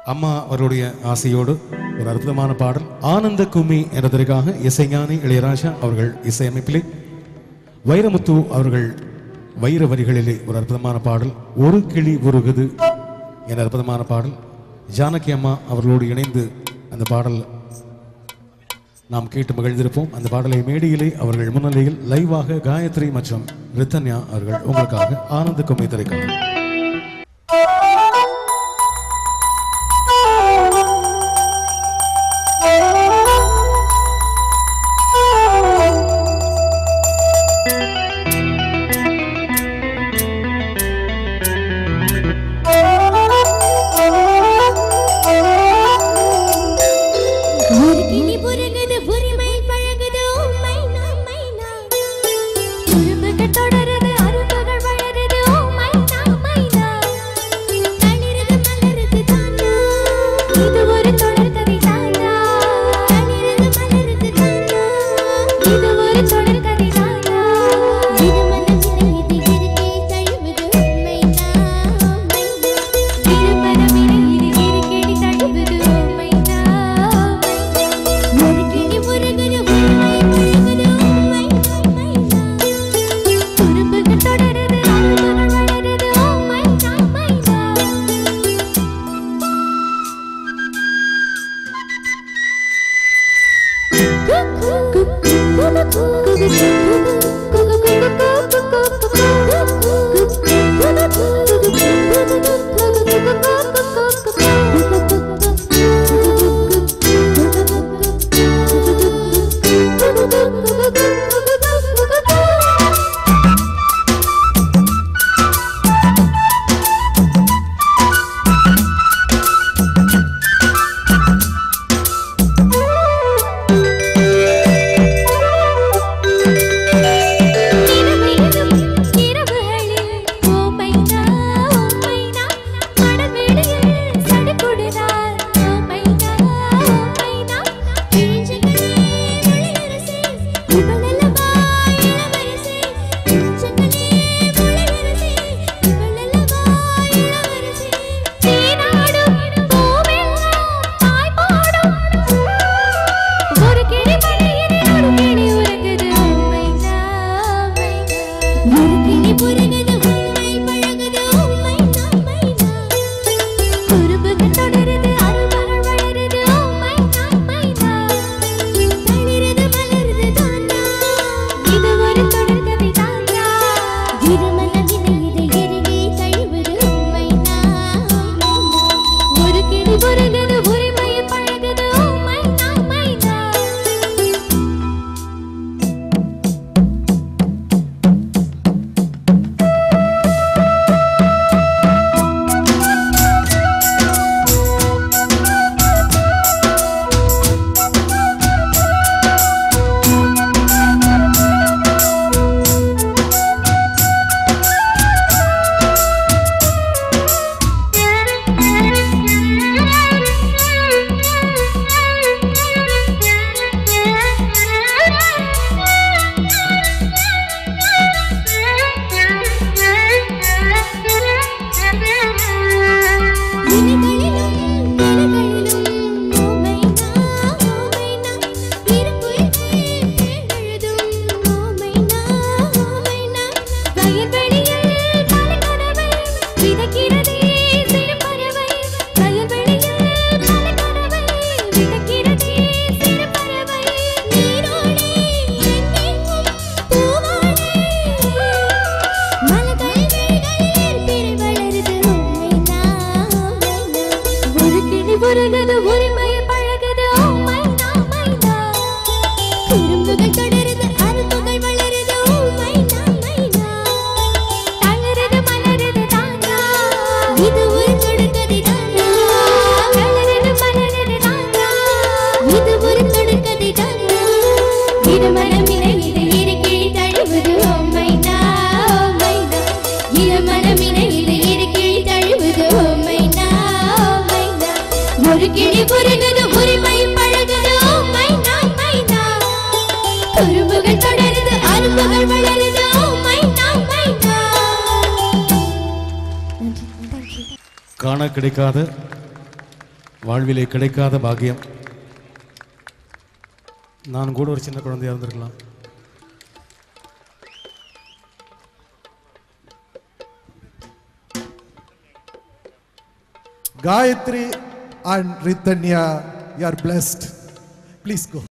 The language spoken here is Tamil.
அம்மா அவருடைய ஆசையோடு ஒரு அற்புதமான பாடல் ஆனந்த கும்மி என்பதற்காக இசைஞானி இளையராஜா அவர்கள் இசையமைப்பிலே வைரமுத்து அவர்கள் வைர வரிகளிலே ஒரு அற்புதமான பாடல் ஒரு கிளி உருகுது என்ற அற்புதமான பாடல் ஜானகி அம்மா அவர்களோடு இணைந்து அந்த பாடல் நாம் கேட்டு மகிழ்ந்திருப்போம் அந்த பாடலை மேடையிலே அவர்கள் முன்னிலையில் லைவாக காயத்ரி மற்றும் ரித்தன்யா அவர்கள் உங்களுக்காக ஆனந்த கும்மி திரைக்காக ஒரு கிளி புருகுது புரிமையில் பழகுது உம்மை நாம் மைனா குறும்புகள் தொடருது அரும்புகள் வளருது உம்மை நாம் மைனா தளிருது மலருது தானா இது ஒரு தொடர்கதை தானா தளிருது மலருது தானா இது ஒரு தொடர்கதை தானா இது மனதிலே இது இருக்கே தழுவுது உம்மை நாம் மைனா திருமணமிலே இது இருக்கேடி தழுவுது உம்மை நாம் ஒரு கிளி முருகுது உம்மை பழகுது உம்மை மைனா குறும்புகள் தொடருது அரும்புகள் வளருது உம்மை நாம் மைனா இரவிலும் இரவுகளில் ஓ மைனா ஓ மைனா மடவெளியில் சடுகுடுதார் ஓ மைனா ஓ மைனா கிழிஞ்சங்களே முளையரசே இவளல்லவா இளவரசே கிழிஞ்சங்களே முளையரசே இவளல்லவா இளவரசே தேனாடும் பூவெல்லாம் தாய் பாடும் ஒரு கிளி மலையிலே ஒரு கிளி உறங்குது உம்மைனா மைனா ஒரு கிளி புறங்குது உம்மை பழகுது உம்மைனா மைனா குறும்புகள் தொடருது அருள்மகள் வளருது உம்மைனா மைனா தளிருது மலருது தானா இது ஒரு தொடர்கதை தானா இருமனதிலே இது எருகே தழுவுது உம்மைனா மைனா ஒரு கிளி புறங்குது உரிமையை பழகுது உம்மைனா மைனா நினைகளிலும் நினைகளிலும் ஓமைனா ஓமைனா இருக்குயிரே எழுதும் ஓமைனா ஓமைனா வயல்வெளியில் பலகனவை விதைக்கிறதே சிறு பறவை வயல்வெளியில் பலகனவை விதைக்கிறதே சிறு பறவை நீரோடே எங்கெங்கும் பூவாடே மலர்கள் வேர்களில் பிறை வளருது உம்மைனா உம்மைனா ஒரு கிளி புரகுது உரிமையை பழகுது உம்மைனா மைனா குறும்புகள் தொடருது அரும்புகள் வளருது உம்மைனா மைனா தளருது மலருது தானா இது ஒரு தொடர்கதை தானா தளருது மலருது தானா இது ஒரு தொடர்கதை தானா இருமனமிலே இது இருக்கே தழுவுது உம்மைனா உம்மைனா இளமனமிலே இது இருக்கே தழுவுது உம்மைனா உம்மைனா ஒரு கிளி புரகுது உரிமை பழகுது உம்மைனா மைனா குறும்புகள் தொடருது அரும்புகள் வளருது உம்மைனா மைனா காண கிடைக்காத வாழ்விலே கிடைக்காத பாக்கியம் நான் கூட ஒரு சின்ன குழந்தையா இருந்திருக்கலாம் Gayatri and Ritanya, you are blessed. Please go.